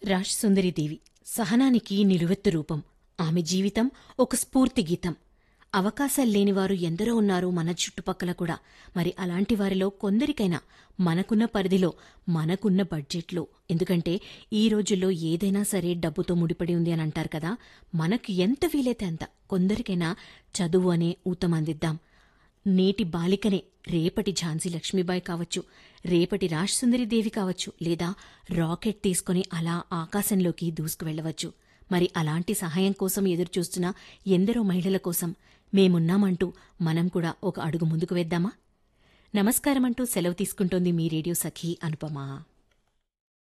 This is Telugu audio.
రాజ్ సుందరీదేవి సహనానికి నిలువెత్తు రూపం ఆమె జీవితం ఒక స్ఫూర్తి గీతం అవకాశాలు లేనివారు ఎందరో ఉన్నారు మన చుట్టుపక్కల కూడా మరి అలాంటి వారిలో కొందరికైనా మనకున్న పరిధిలో మనకున్న బడ్జెట్లో ఎందుకంటే ఈ రోజుల్లో ఏదైనా సరే డబ్బుతో ముడిపడి ఉంది అని అంటారు కదా మనకు ఎంత వీలైతే అంత కొందరికైనా చదువు అనే ఊతం అందిద్దాం నేటి బాలికనే రేపటి ఝాన్సీ లక్ష్మీబాయి కావచ్చు రేపటి రాజసుందరిదేవి కావచ్చు లేదా రాకెట్ తీసుకుని అలా ఆకాశంలోకి దూసుకువెళ్లవచ్చు మరి అలాంటి సహాయం కోసం ఎదురుచూస్తున్న ఎందరో మహిళల కోసం మేమున్నామంటూ మనం కూడా ఒక అడుగు ముందుకు వేద్దామా నమస్కారమంటూ సెలవు తీసుకుంటోంది మీ రేడియో సఖీ అనుపమా